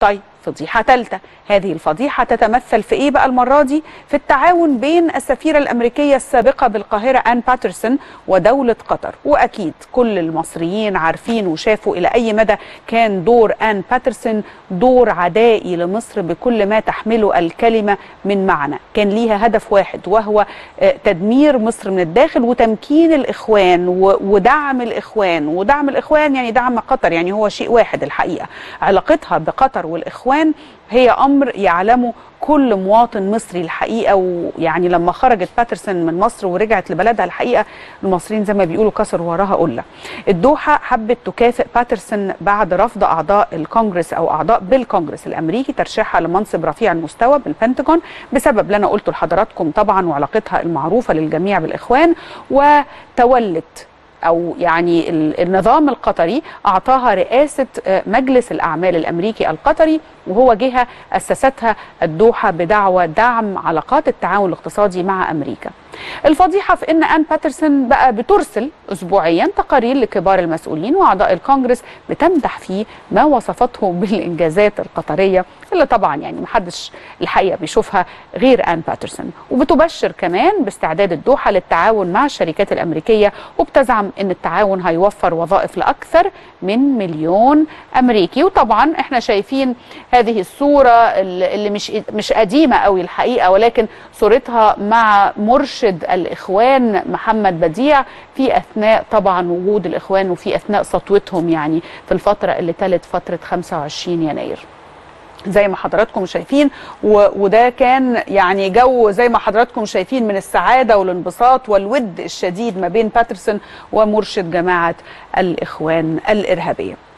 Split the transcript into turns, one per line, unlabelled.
طيب فضيحة ثالثة هذه الفضيحة تتمثل في إيه بقى المرة دي؟ في التعاون بين السفيرة الأمريكية السابقة بالقاهرة آن باترسون ودولة قطر وأكيد كل المصريين عارفين وشافوا إلى أي مدى كان دور آن باترسون دور عدائي لمصر بكل ما تحمله الكلمة من معنى كان ليها هدف واحد وهو تدمير مصر من الداخل وتمكين الإخوان ودعم الإخوان ودعم الإخوان يعني دعم قطر يعني هو شيء واحد الحقيقة علاقتها بقطر والإخوان هي امر يعلمه كل مواطن مصري الحقيقه ويعني لما خرجت باترسون من مصر ورجعت لبلدها الحقيقه المصريين زي ما بيقولوا كسروا وراها قله. الدوحه حبت تكافئ باترسون بعد رفض اعضاء الكونجرس او اعضاء بالكونجرس الامريكي ترشيحها لمنصب رفيع المستوى بالبنتاجون بسبب اللي انا قلته لحضراتكم طبعا وعلاقتها المعروفه للجميع بالاخوان وتولت او يعني النظام القطري اعطاها رئاسه مجلس الاعمال الامريكي القطري وهو جهه اسستها الدوحه بدعوى دعم علاقات التعاون الاقتصادي مع امريكا. الفضيحه في ان ان باترسون بقى بترسل اسبوعيا تقارير لكبار المسؤولين واعضاء الكونجرس بتمدح فيه ما وصفته بالانجازات القطريه اللي طبعا يعني محدش الحقيقه بيشوفها غير ان باترسون وبتبشر كمان باستعداد الدوحه للتعاون مع الشركات الامريكيه وبتزعم ان التعاون هيوفر وظائف لاكثر من مليون امريكي وطبعا احنا شايفين هذه الصوره اللي مش مش قديمه قوي الحقيقه ولكن صورتها مع مرشد الاخوان محمد بديع في اثناء طبعا وجود الاخوان وفي اثناء سطوتهم يعني في الفتره اللي تلت فتره 25 يناير زي ما حضراتكم شايفين وده كان يعني جو زي ما حضراتكم شايفين من السعادة والانبساط والود الشديد ما بين باترسون ومرشد جماعة الإخوان الإرهابية